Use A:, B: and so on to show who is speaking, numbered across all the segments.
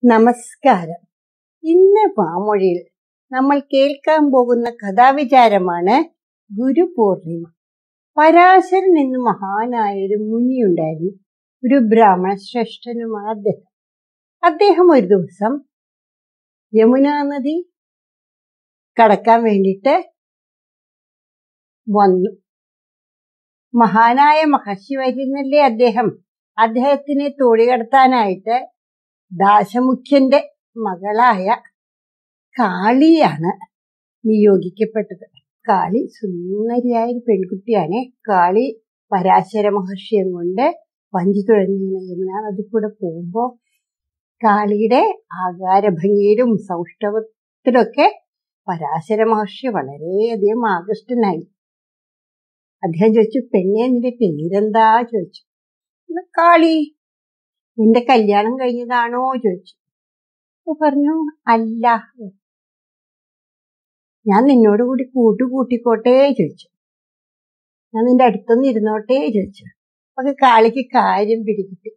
A: നമസ്കാരം ഇന്ന് പാമൊഴിയിൽ നമ്മൾ കേൾക്കാൻ പോകുന്ന കഥാവിചാരമാണ് ഗുരുപൂർണിമ പരാശരൻ എന്ന മഹാനായ ഒരു മുനിയുണ്ടായിരുന്നു ഒരു ബ്രാഹ്മണ ശ്രേഷ്ഠനുമാണ് അദ്ദേഹം അദ്ദേഹം ഒരു ദിവസം യമുനാ നദി കടക്കാൻ വേണ്ടിയിട്ട് വന്നു മഹാനായ മഹർഷി വരുന്നല്ലേ അദ്ദേഹം അദ്ദേഹത്തിനെ തോടികടത്താനായിട്ട് ദാശമുഖ്യന്റെ മകളായ കാളിയാണ് നിയോഗിക്കപ്പെട്ടത് കാളി സുന്ദരിയായ ഒരു പെൺകുട്ടിയാണ് കാളി പരാശര മഹർഷിയും കൊണ്ട് വഞ്ചി തുഴഞ്ഞിങ്ങനെ യമുനാ നദി കൂടെ പോകുമ്പോ കാളിയുടെ ആകാരഭംഗിയിലും സൗഷ്ഠവത്തിലൊക്കെ പരാശര മഹർഷി വളരെയധികം ആകൃഷ്ടനായി അദ്ദേഹം ചോദിച്ചു പെണ്ണെ നിന്റെ പേരെന്താ ചോദിച്ചു "ഇത് കാളി നിന്റെ കല്യാണം കഴിഞ്ഞതാണോ ചോദിച്ചു അപ്പൊ പറഞ്ഞു അല്ല ഞാൻ നിന്നോട് കൂടി കൂട്ടു കൂട്ടിക്കോട്ടെ ചോദിച്ചു ഞാൻ നിന്റെ അടുത്തൊന്ന് ഇരുന്നോട്ടെ ചോദിച്ചു അപ്പൊ കാളിക്ക് കാര്യം പിടികിട്ടി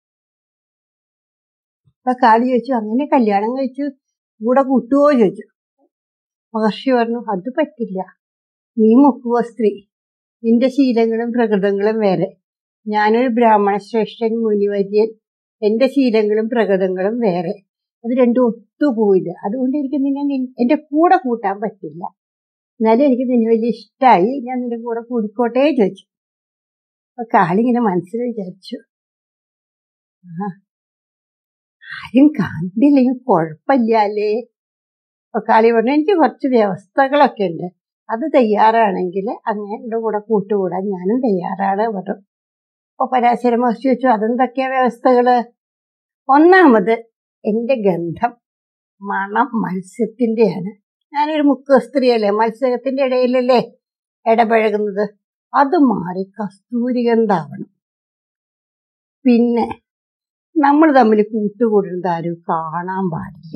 A: അപ്പൊ കാളി ചോദിച്ചു അങ്ങനെ കല്യാണം കഴിച്ചു കൂടെ കൂട്ടുവോ ചോദിച്ചു മഹർഷി പറഞ്ഞു അത് പറ്റില്ല നീ മുക്കുവ സ്ത്രീ നിന്റെ ശീലങ്ങളും പ്രകൃതങ്ങളും വേറെ ഞാനൊരു ബ്രാഹ്മണ ശ്രേഷ്ഠൻ മുനിവര്യൻ എന്റെ ശീലങ്ങളും പ്രകൃതങ്ങളും വേറെ അത് രണ്ടും ഒത്തുപോയില്ല അതുകൊണ്ട് എനിക്ക് നിന്നെ നിൻ- എന്റെ കൂടെ കൂട്ടാൻ പറ്റില്ല എന്നാലും എനിക്ക് നിന്നെ വലിയ ഇഷ്ടമായി ഞാൻ നിന്റെ കൂടെ കൂടിക്കോട്ടെ ചോദിച്ചു അപ്പൊ കാളിങ്ങനെ മനസ്സിൽ വിചാരിച്ചു ആ ആരും കണ്ടില്ലെങ്കിൽ കുഴപ്പമില്ലല്ലേ അപ്പൊ കാളി പറഞ്ഞു എനിക്ക് കുറച്ച് വ്യവസ്ഥകളൊക്കെ ഉണ്ട് അത് തയ്യാറാണെങ്കിൽ അങ്ങയുടെ കൂടെ കൂട്ടുകൂടാൻ ഞാനും തയ്യാറാണ് പറഞ്ഞു അപ്പൊ പരാശര മഹർഷി വെച്ചു അതെന്തൊക്കെയാ വ്യവസ്ഥകള് ഒന്നാമത് എന്റെ ഗന്ധം മണം മത്സ്യത്തിന്റെയാണ് ഞാനൊരു മുക്ക സ്ത്രീയല്ലേ മത്സ്യത്തിന്റെ ഇടയിലല്ലേ ഇടപഴകുന്നത് അത് മാറി കസ്തൂരി ഗന്ധാവണം പിന്നെ നമ്മൾ തമ്മിൽ കൂട്ടുകൂടുന്നത് ആരും കാണാൻ പാടില്ല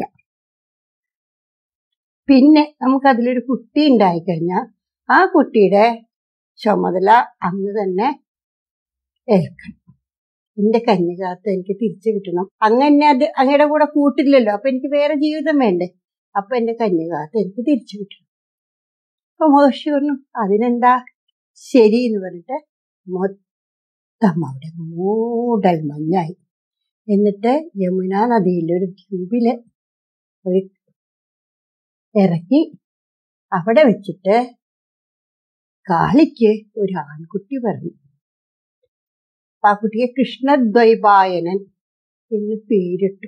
A: പിന്നെ നമുക്ക് അതിലൊരു കുട്ടി ഉണ്ടായിക്കഴിഞ്ഞാൽ ആ കുട്ടിയുടെ ചുമതല അന്ന് തന്നെ ഏൽക്കണം എന്റെ കന്യകാത്ത് എനിക്ക് തിരിച്ചു കിട്ടണം അങ്ങനെ അത് അങ്ങയുടെ കൂടെ കൂട്ടില്ലല്ലോ അപ്പൊ എനിക്ക് വേറെ ജീവിതം വേണ്ടേ അപ്പൊ എന്റെ കന്യകാത്ത് എനിക്ക് തിരിച്ചു കിട്ടണം അപ്പൊ മഹർഷി പറഞ്ഞു അതിനെന്താ ശരി എന്ന് പറഞ്ഞിട്ട് മൊത്തം അവിടെ മൂടൽ മഞ്ഞായി എന്നിട്ട് യമുന നദിയിലെ ഒരു ദ്വീപില് ഒരു ഇറക്കി അവിടെ വെച്ചിട്ട് കാളിക്ക് ഒരു ആൺകുട്ടി പറഞ്ഞു അപ്പൊ ആ കുട്ടിയെ കൃഷ്ണദ്വൈപായനൻ എന്ന് പേരിട്ടു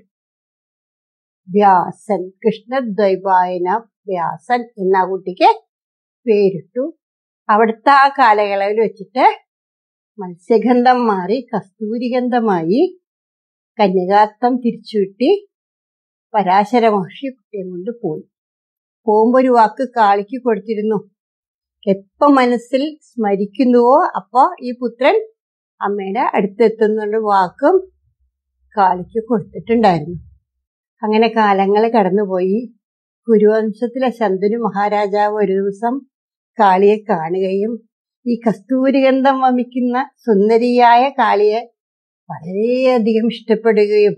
A: വ്യാസൻ കൃഷ്ണദ്വൈപായന വ്യാസൻ എന്ന ആ കുട്ടിക്ക് പേരിട്ടു അവിടുത്തെ ആ കാലയളവിൽ വെച്ചിട്ട് മത്സ്യഗന്ധം മാറി കസ്തൂരിഗന്ധമായി കന്യകാത്വം തിരിച്ചുവിട്ടി പരാശര മഹർഷി കുട്ടിയെ കൊണ്ട് പോയി പോകുമ്പോ ഒരു വാക്ക് കാളിക്ക് കൊടുത്തിരുന്നു എപ്പോ മനസ്സിൽ സ്മരിക്കുന്നുവോ അപ്പോ ഈ പുത്രൻ അമ്മയുടെ അടുത്തെത്തുന്നുള്ള വാക്കും കാളിക്ക് കൊടുത്തിട്ടുണ്ടായിരുന്നു അങ്ങനെ കാലങ്ങൾ കടന്നുപോയി കുരുവംശത്തിലെ ശന്തനു മഹാരാജാവ് ഒരു ദിവസം കാളിയെ കാണുകയും ഈ കസ്തൂരിഗന്ധം വമിക്കുന്ന സുന്ദരിയായ കാളിയെ വളരെയധികം ഇഷ്ടപ്പെടുകയും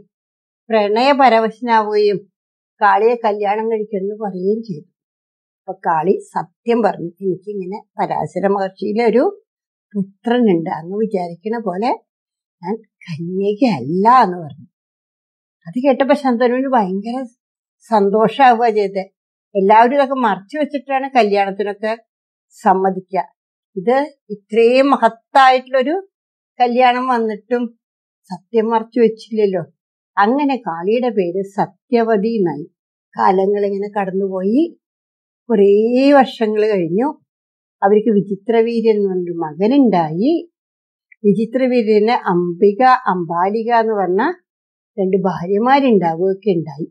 A: പ്രണയപരവശനാവുകയും കാളിയെ കല്യാണം കഴിക്കുമെന്ന് പറയുകയും ചെയ്തു അപ്പൊ കാളി സത്യം പറഞ്ഞു എനിക്കിങ്ങനെ പരാശര മഹർഷിയിലെ ഒരു പുത്രനുണ്ട് അങ്ങ് വിചാരിക്കണ പോലെ ഞാൻ കന്യകയല്ല എന്ന് പറഞ്ഞു അത് കേട്ടപ്പോ ശന്തനുവിന് ഭയങ്കര സന്തോഷാവുക ചെയ്തത് എല്ലാവരും ഇതൊക്കെ മറച്ചു വെച്ചിട്ടാണ് കല്യാണത്തിനൊക്കെ സമ്മതിക്കുക ഇത് ഇത്രയും മഹത്തായിട്ടുള്ളൊരു കല്യാണം വന്നിട്ടും സത്യം മറച്ചു വെച്ചില്ലല്ലോ അങ്ങനെ കാളിയുടെ പേര് സത്യവതി എന്നായി കാലങ്ങൾ ഇങ്ങനെ കടന്നുപോയി കുറേ വർഷങ്ങൾ കഴിഞ്ഞു അവർക്ക് വിചിത്രവീര്യൻ എന്ന് പറഞ്ഞൊരു മകനുണ്ടായി വിചിത്രവീര്യന് അംബിക അംബാലിക എന്ന് പറഞ്ഞ രണ്ട് ഭാര്യമാരുണ്ടാവുകയൊക്കെ ഉണ്ടായി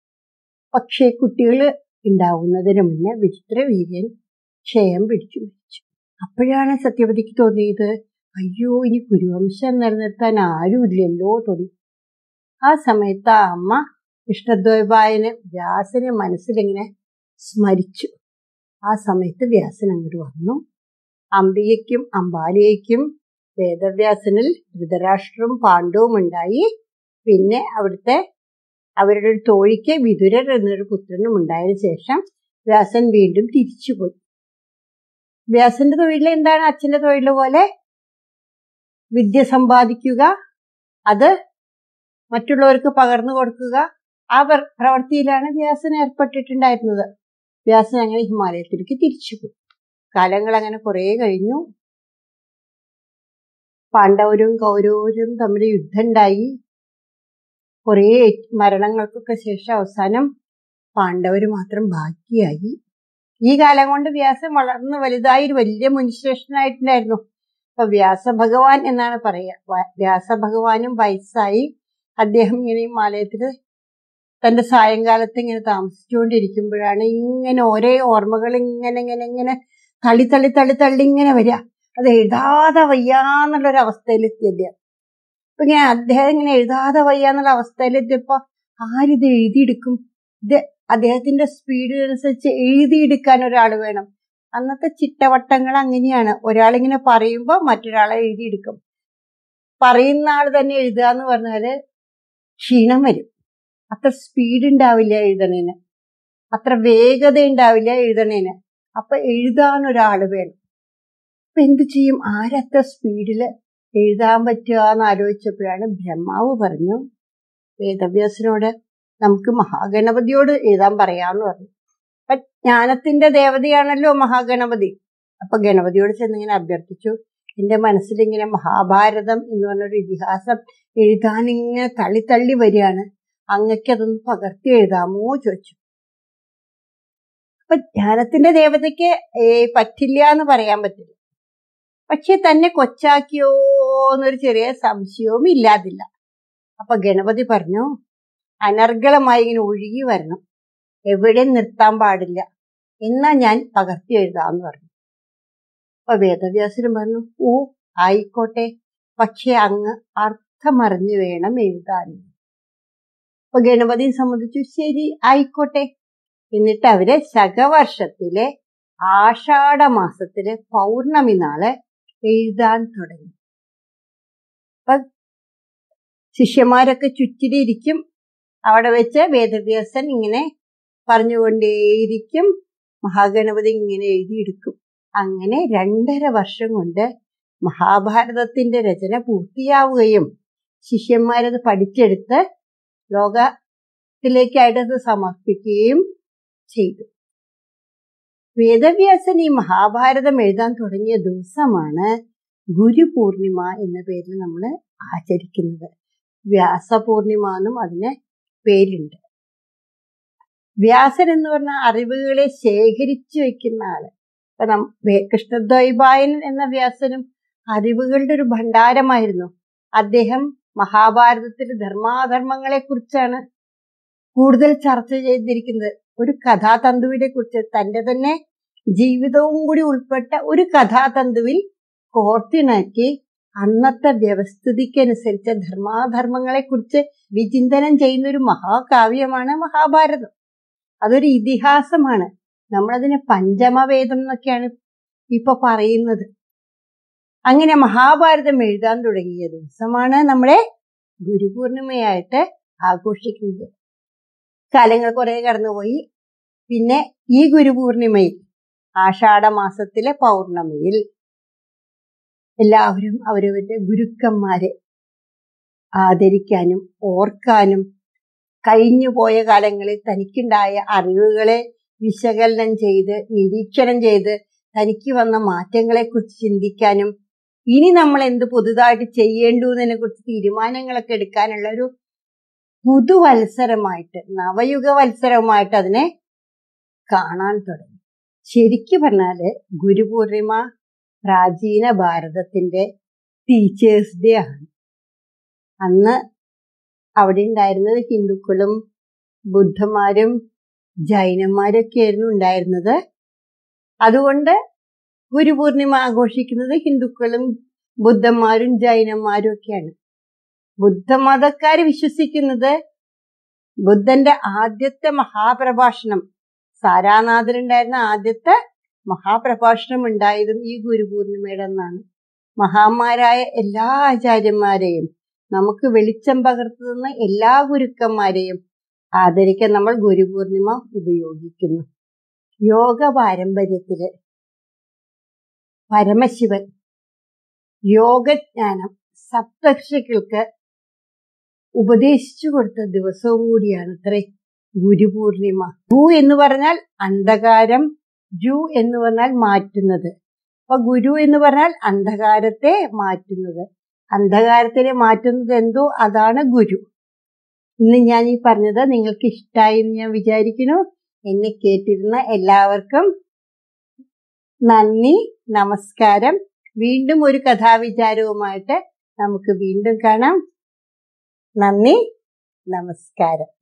A: പക്ഷേ കുട്ടികൾ ഉണ്ടാവുന്നതിന് മുന്നേ വിചിത്രവീര്യൻ ക്ഷയം പിടിച്ചു മരിച്ചു അപ്പോഴാണ് സത്യവതിക്ക് തോന്നിയത് അയ്യോ ഇനി കുരുവംശം നിലനിർത്താൻ ആരുമില്ലല്ലോ തോന്നി ആ സമയത്ത് ആ അമ്മ കൃഷ്ണദ്വൈപായന് വ്യാസനെ മനസ്സിലിങ്ങനെ സ്മരിച്ചു ആ സമയത്ത് വ്യാസൻ അങ്ങോട്ട് വന്നു അംബികയ്ക്കും അംബാലികയ്ക്കും വേദവ്യാസനിൽ ധൃതരാഷ്ട്രവും പാണ്ഡവും ഉണ്ടായി പിന്നെ അവിടുത്തെ അവരുടെ ഒരു തോഴിക്ക് വിതുരർ എന്നൊരു പുത്രനും ഉണ്ടായതിനു ശേഷം വ്യാസൻ വീണ്ടും തിരിച്ചുപോയി വ്യാസന്റെ തൊഴിൽ എന്താണ് അച്ഛന്റെ തൊഴിൽ പോലെ വിദ്യ സമ്പാദിക്കുക അത് മറ്റുള്ളവർക്ക് പകർന്നു കൊടുക്കുക ആ പ്ര- പ്രവൃത്തിയിലാണ് വ്യാസൻ ഏർപ്പെട്ടിട്ടുണ്ടായിരുന്നത് വ്യാസൻ അങ്ങനെ ഹിമാലയത്തിലേക്ക് തിരിച്ചുപോയി കാലങ്ങൾ അങ്ങനെ കുറെ കഴിഞ്ഞു പാണ്ഡവരും കൗരവരും തമ്മിൽ യുദ്ധം ഉണ്ടായി കുറെ മരണങ്ങൾക്കൊക്കെ ശേഷം അവസാനം പാണ്ഡവര് മാത്രം ബാക്കിയായി ഈ കാലം കൊണ്ട് വ്യാസൻ വളർന്ന് വലുതായി ഒരു വലിയ മുനിശ്രേഷ്ഠനായിട്ടുണ്ടായിരുന്നു അപ്പൊ വ്യാസഭഗവാൻ എന്നാണ് പറയുക വ- വ്യാസഭഗവാനും വയസ്സായി അദ്ദേഹം ഇങ്ങനെ ഈ മാലയത്തില് തന്റെ സായങ്കാലത്ത് ഇങ്ങനെ താമസിച്ചുകൊണ്ടിരിക്കുമ്പോഴാണ് ഇങ്ങനെ ഓരോ ഓർമ്മകൾ ഇങ്ങനെ ഇങ്ങനെ ഇങ്ങനെ തള്ളി തള്ളി തള്ളി തള്ളി ഇങ്ങനെ വരിക അത് എഴുതാതെ വയ്യാന്നുള്ളൊരു അവസ്ഥയിലെത്തി അദ്ദേഹം അപ്പൊ ഇങ്ങനെ അദ്ദേഹം ഇങ്ങനെ എഴുതാതെ വയ്യാന്നുള്ള അവസ്ഥയിലെത്തിയപ്പോ ആരിത് എഴുതിയെടുക്കും ഇത് അദ്ദേഹത്തിന്റെ സ്പീഡിനനുസരിച്ച് എഴുതിയെടുക്കാൻ ഒരാൾ വേണം അന്നത്തെ ചിട്ടവട്ടങ്ങൾ അങ്ങനെയാണ് ഒരാളിങ്ങനെ പറയുമ്പോൾ മറ്റൊരാളെ എഴുതിയെടുക്കും പറയുന്ന ആൾ തന്നെ എഴുതുക എന്ന് പറഞ്ഞാല് ക്ഷീണം വരും അത്ര സ്പീഡ് ഉണ്ടാവില്ല എഴുതണേന് അത്ര വേഗത ഉണ്ടാവില്ല എഴുതണേന് അപ്പൊ എഴുതാൻ ഒരാൾ വേണം അപ്പൊ എന്ത് ചെയ്യും ആരത്ര സ്പീഡില് എഴുതാൻ പറ്റുക എന്ന് ആലോചിച്ചപ്പോഴാണ് ബ്രഹ്മാവ് പറഞ്ഞു വേദവ്യാസനോട് നമുക്ക് മഹാഗണപതിയോട് എഴുതാൻ പറയാന്ന് പറഞ്ഞു അപ്പൊ ജ്ഞാനത്തിന്റെ ദേവതയാണല്ലോ മഹാഗണപതി അപ്പൊ ഗണപതിയോട് ചെന്നിങ്ങനെ അഭ്യർത്ഥിച്ചു എന്റെ മനസ്സിലിങ്ങനെ മഹാഭാരതം എന്ന് പറഞ്ഞൊരു ഇതിഹാസം എഴുതാൻ ഇങ്ങനെ തള്ളി തള്ളി വരികയാണ് അങ്ങക്ക് അതൊന്ന് പകർത്തി എഴുതാമോ ചോദിച്ചു അപ്പൊ ജ്ഞാനത്തിന്റെ ദേവതയ്ക്ക് ഏ പറ്റില്ല എന്ന് പറയാൻ പറ്റില്ല പക്ഷെ തന്നെ കൊച്ചാക്കിയോ എന്നൊരു ചെറിയ സംശയവും ഇല്ലാതില്ല അപ്പൊ ഗണപതി പറഞ്ഞു അനർഗളമായി ഇങ്ങനെ ഒഴുകി വരണം എവിടെ നിർത്താൻ പാടില്ല എന്നാ ഞാൻ പകർത്തി എഴുതാന്ന് പറഞ്ഞു അപ്പൊ വേദവ്യാസനും പറഞ്ഞു ഓ ആയിക്കോട്ടെ പക്ഷെ അങ്ങ് അർത്ഥമറിഞ്ഞു വേണം എഴുതാൻ അപ്പൊ ഗണപതിയെ സംബന്ധിച്ചു ശരി ആയിക്കോട്ടെ എന്നിട്ട് അവര് ശകവർഷത്തിലെ ആഷാഢ മാസത്തിലെ പൗർണമി നാള് എഴുതാൻ തുടങ്ങി അപ്പൊ ശിഷ്യന്മാരൊക്കെ ചുറ്റിലിരിക്കും അവിടെ വെച്ച് വേദവ്യാസൻ ഇങ്ങനെ പറഞ്ഞുകൊണ്ടേയിരിക്കും മഹാഗണപതി ഇങ്ങനെ എഴുതിയെടുക്കും അങ്ങനെ രണ്ടര വർഷം കൊണ്ട് മഹാഭാരതത്തിന്റെ രചന പൂർത്തിയാവുകയും ശിഷ്യന്മാരത് പഠിച്ചെടുത്ത് ലോകത്തിലേക്കായിട്ട് അത് സമർപ്പിക്കുകയും ചെയ്തു വേദവ്യാസൻ ഈ മഹാഭാരതം എഴുതാൻ തുടങ്ങിയ ദിവസമാണ് ഗുരുപൂർണിമ എന്ന പേരിൽ നമ്മൾ ആചരിക്കുന്നത് വ്യാസപൂർണിമ എന്നും അതിന് പേരുണ്ട് വ്യാസൻ എന്ന് പറഞ്ഞ അറിവുകളെ ശേഖരിച്ചു വെക്കുന്ന ആള് ഇപ്പൊ നം വേ- കൃഷ്ണദ്വൈപായൻ എന്ന വ്യാസനും അറിവുകളുടെ ഒരു ഭണ്ഡാരമായിരുന്നു അദ്ദേഹം മഹാഭാരതത്തിലെ ധർമാധർമ്മങ്ങളെ കുറിച്ചാണ് കൂടുതൽ ചർച്ച ചെയ്തിരിക്കുന്നത് ഒരു കഥാതന്തുവിനെ കുറിച്ച് തന്റെ തന്നെ ജീവിതവും കൂടി ഉൾപ്പെട്ട ഒരു കഥാതന്തുവിൽ കോർത്തിണക്കി അന്നത്തെ വ്യവസ്ഥിതിക്കനുസരിച്ച് ധർമാധർമ്മങ്ങളെ കുറിച്ച് വിചിന്തനം ചെയ്യുന്ന ഒരു മഹാകാവ്യമാണ് മഹാഭാരതം അതൊരു ഇതിഹാസമാണ് നമ്മളതിനെ പഞ്ചമവേദം എന്നൊക്കെയാണ് ഇപ്പൊ പറയുന്നത് അങ്ങനെ മഹാഭാരതം എഴുതാൻ തുടങ്ങിയ ദിവസമാണ് നമ്മളെ ഗുരുപൂർണിമയായിട്ട് ആഘോഷിക്കുന്നത് കാലങ്ങൾ കുറെ കടന്നുപോയി പിന്നെ ഈ ഗുരുപൂർണിമയിൽ ആഷാഢ മാസത്തിലെ പൗർണമിയിൽ എല്ലാവരും അവരവരുടെ ഗുരുക്കന്മാരെ ആദരിക്കാനും ഓർക്കാനും കഴിഞ്ഞു പോയ കാലങ്ങളിൽ തനിക്കുണ്ടായ അറിവുകളെ വിശകലനം ചെയ്ത് നിരീക്ഷണം ചെയ്ത് തനിക്ക് വന്ന മാറ്റങ്ങളെ കുറിച്ച് ചിന്തിക്കാനും ഇനി നമ്മൾ എന്ത് പുതുതായിട്ട് ചെയ്യേണ്ടതിനെ കുറിച്ച് തീരുമാനങ്ങളൊക്കെ എടുക്കാനുള്ള ഒരു പുതുവത്സരമായിട്ട് നവയുഗ വത്സരമായിട്ട് അതിനെ കാണാൻ തുടങ്ങി ശരിക്കു പറഞ്ഞാല് ഗുരുപൂർണിമ പ്രാചീന ഭാരതത്തിന്റെ ടീച്ചേഴ്സ് ഡേ ആണ് അന്ന് അവിടെ ഉണ്ടായിരുന്നത് ഹിന്ദുക്കളും ബുദ്ധന്മാരും ജൈനന്മാരൊക്കെ ആയിരുന്നു ഉണ്ടായിരുന്നത് അതുകൊണ്ട് ഗുരുപൂർണിമ ആഘോഷിക്കുന്നത് ഹിന്ദുക്കളും ബുദ്ധന്മാരും ജൈനന്മാരും ഒക്കെയാണ് ബുദ്ധമതക്കാർ വിശ്വസിക്കുന്നത് ബുദ്ധന്റെ ആദ്യത്തെ മഹാപ്രഭാഷണം സാരാനാഥനുണ്ടായിരുന്ന ആദ്യത്തെ മഹാപ്രഭാഷണം ഉണ്ടായതും ഈ ഗുരുപൂർണിമയുടെ അന്നാണ് മഹാന്മാരായ എല്ലാ ആചാര്യന്മാരെയും നമുക്ക് വെളിച്ചം പകർത്തുന്ന എല്ലാ ഗുരുക്കന്മാരെയും ആദരിക്കാൻ നമ്മൾ ഗുരുപൂർണിമ ഉപയോഗിക്കുന്നു യോഗ പാരമ്പര്യത്തില് പരമശിവൻ യോഗജ്ഞാനം സപ്തർഷികൾക്ക് ഉപദേശിച്ചു കൊടുത്ത ദിവസവും കൂടിയാണ് അത്രേ ഗുരുപൂർണിമ ഗു എന്ന് പറഞ്ഞാൽ അന്ധകാരം ജു എന്ന് പറഞ്ഞാൽ മാറ്റുന്നത് അപ്പൊ ഗുരു എന്ന് പറഞ്ഞാൽ അന്ധകാരത്തെ മാറ്റുന്നത് അന്ധകാരത്തിനെ മാറ്റുന്നത് എന്തോ അതാണ് ഗുരു ഇന്ന് ഞാൻ ഈ പറഞ്ഞത് നിങ്ങൾക്ക് ഇഷ്ടമായി എന്ന് ഞാൻ വിചാരിക്കുന്നു എന്നെ കേട്ടിരുന്ന എല്ലാവർക്കും നന്ദി നമസ്കാരം വീണ്ടും ഒരു കഥാവിചാരവുമായിട്ട് നമുക്ക് വീണ്ടും കാണാം നന്ദി നമസ്കാരം